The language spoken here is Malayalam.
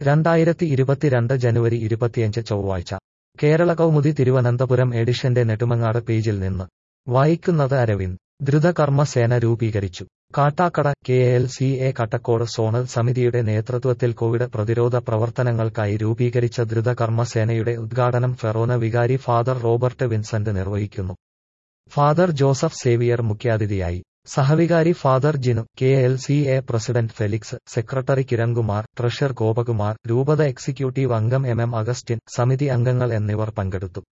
രണ്ടായിരത്തി ഇരുപത്തിരണ്ട് ജനുവരി ഇരുപത്തിയഞ്ച് ചൊവ്വാഴ്ച കേരള കൗമുദി തിരുവനന്തപുരം എഡിഷന്റെ നെടുമങ്ങാട് പേജിൽ നിന്ന് വായിക്കുന്നത് അരവിന്ദ് ദ്രുതകർമ്മസേന രൂപീകരിച്ചു Kattakada K L C A Kattakode zonal സമിതിയുടെ നേതൃത്വത്തിൽ കോവിഡ് പ്രതിരോധ പ്രവർത്തനങ്ങൾക്കായി രൂപീകരിച്ച ദ്രുതകർമ്മസേനയുടെ ഉദ്ഘാടനം ഫെറോന വികാരി ഫാദർ റോബർട്ട് വിൻസെന്റ് നിർവഹിക്കുന്നു ഫാദർ ജോസഫ് സേവിയർ മുഖ്യാതിഥിയായി സഹവികാരി father Jinu K L C A president Felix secretary Kirankumar treasurer Gopakumar രൂപത എക്സിക്യൂട്ടീവ് അംഗം എം എം അഗസ്റ്റിൻ സമിതി അംഗങ്ങൾ എന്നിവർ പങ്കെടുത്തു